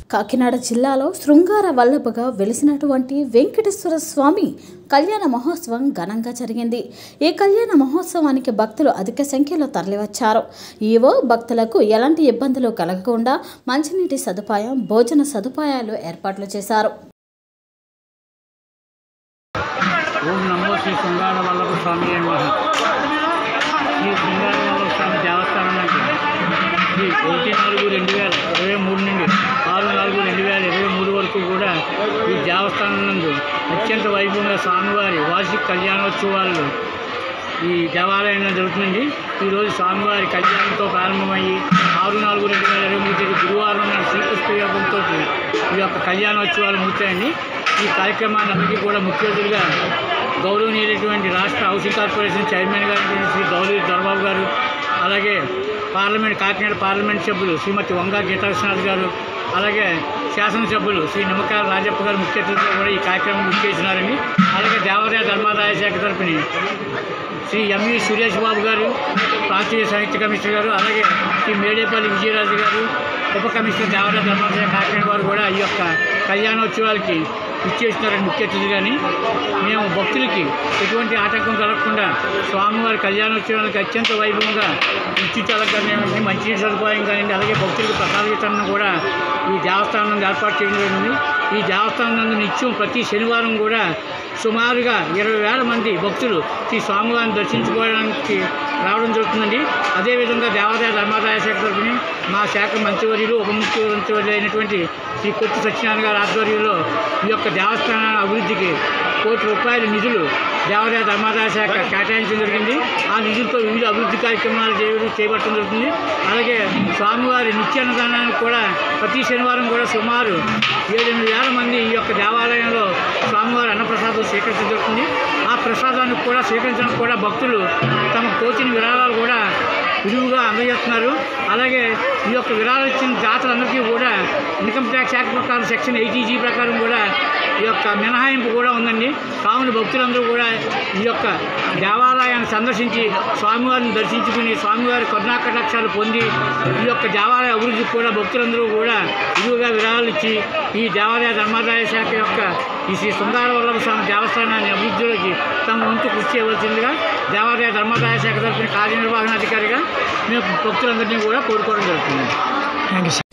కాకినాడ జిల్లాలో శృంగార వల్లభగా వెలిసినటువంటి వెంకటేశ్వర స్వామి కళ్యాణ మహోత్సవం ఘనంగా జరిగింది ఈ కళ్యాణ మహోత్సవానికి భక్తులు అధిక సంఖ్యలో తరలివచ్చారు ఈవో భక్తులకు ఎలాంటి ఇబ్బందులు కలగకుండా మంచినీటి సదుపాయం భోజన సదుపాయాలు ఏర్పాట్లు చేశారు ఓం నమో శ్రీ శృంగార వల్లభ స్వామి నమః శ్రీ శృంగార వల్లభ స్వామి దేవస్థానం నుంచి శ్రీ ఒకటి నాలుగు రెండు వేల ఇరవై మూడు నుండి ఆరు నాలుగు రెండు వేల ఇరవై మూడు వరకు కూడా ఈ దేవస్థానం నందు అత్యంత వైభవంగా స్వామివారి వార్షిక కళ్యాణోత్సవాలు ఈ దేవాలయంలో జరుగుతుందండి ఈరోజు స్వామివారి కళ్యాణంతో ప్రారంభమయ్యి ఆరు నాలుగు రెండు వేల ఇరవై మూడు తేదీ గురువారం నాడు శ్రీకృష్ణ యోగంతో ఈ యొక్క కళ్యాణోత్సవాలు ముగుతాయండి ఈ కార్యక్రమాన్ని అందరికీ కూడా ముఖ్య అతిథులుగా గౌరవనీయులైనటువంటి రాష్ట్ర హౌసింగ్ కార్పొరేషన్ చైర్మన్ గారు శ్రీ గౌరీ దొరబాబు గారు అలాగే పార్లమెంట్ కాకినాడ పార్లమెంట్ సభ్యులు శ్రీమతి వంగా గీతాకృష్ణనాథ్ గారు అలాగే శాసనసభ్యులు శ్రీ నిమ్మకాయల రాజప్ప గారు ముఖ్య అతిథులుగా కూడా ఈ కార్యక్రమం బుక్ చేసినారని అలాగే దేవాదాయ ధర్మాదాయ శాఖ తరపుని శ్రీ ఎంవి సురేష్ బాబు గారు ప్రాంతీయ సాహిత్య కమిషనర్ గారు అలాగే శ్రీ మేడేపల్లి విజయరాజు గారు ఉప కమిషనర్ దేవాలయ ధర్మాదాయ కాకినాడ వారు కూడా ఈ యొక్క కళ్యాణోత్సవాలకి ఇచ్చేసినారని ముఖ్య అతిథిగాని మేము భక్తులకి ఎటువంటి ఆటంకం కలగకుండా స్వామివారి కళ్యాణోత్సవానికి అత్యంత వైభవంగా విద్యుత్ కానివ్వండి మంచినీటి సదుపాయం కానివ్వండి అలాగే భక్తులకు ప్రసాద వితరణ కూడా ఈ దేవస్థానం నందు ఏర్పాటు చేయడం జరిగింది ఈ దేవస్థానం నందు నిత్యం ప్రతి శనివారం కూడా సుమారుగా ఇరవై వేల మంది భక్తులు ఈ స్వామివారిని దర్శించుకోవడానికి రావడం జరుగుతుందండి అదేవిధంగా దేవాదాయ ధర్మాదాయ శాఖ తరఫున మా శాఖ మంత్రివర్యులు ఉప ముఖ్యమంత్రి అయినటువంటి శ్రీ కొత్తి సత్యనారాయణ గారి ఆధ్వర్యంలో ఈ యొక్క దేవస్థాన అభివృద్ధికి కోటి రూపాయల నిధులు దేవాదాయ ధర్మాదాయ శాఖ కేటాయించడం జరిగింది ఆ నిధులతో వివిధ అభివృద్ధి కార్యక్రమాలు చేయడం చేపట్టడం జరుగుతుంది అలాగే స్వామివారి నిత్యాన్నదానానికి కూడా ప్రతి శనివారం కూడా సుమారు ఏడెనిమిది వేల మంది ఈ యొక్క దేవాలయంలో స్వామివారి అన్నప్రసాదం స్వీకరించడం జరుగుతుంది ఆ ప్రసాదానికి కూడా స్వీకరించడానికి కూడా భక్తులు తమ తోచిన విరాళాలు కూడా విలువగా అందజేస్తున్నారు అలాగే ఈ యొక్క విరాళాలు ఇచ్చిన దాతలందరికీ కూడా ఇన్కమ్ ట్యాక్స్ యాక్ట్ ప్రకారం సెక్షన్ ఎయిటీజీ ప్రకారం కూడా ఈ యొక్క మినహాయింపు కూడా ఉందండి కావున భక్తులందరూ కూడా ఈ యొక్క దేవాలయాన్ని సందర్శించి స్వామివారిని దర్శించుకుని స్వామివారి కరుణాకటాక్షాలు పొంది ఈ యొక్క దేవాలయ అభివృద్ధికి కూడా భక్తులందరూ కూడా విలువగా విరాళాలు ఇచ్చి ఈ దేవాలయ ధర్మాదాయ శాఖ యొక్క ఈ శ్రీ సుందర వల్లభ స్వామి దేవస్థానాన్ని అభివృద్ధిలోకి తమ వంతు కృషి చేయవలసిందిగా దేవాలయ ధర్మాదాయ శాఖ తరఫున కార్యనిర్వహణాధికారిగా మేము భక్తులందరినీ కూడా కోరుకోవడం జరుగుతుంది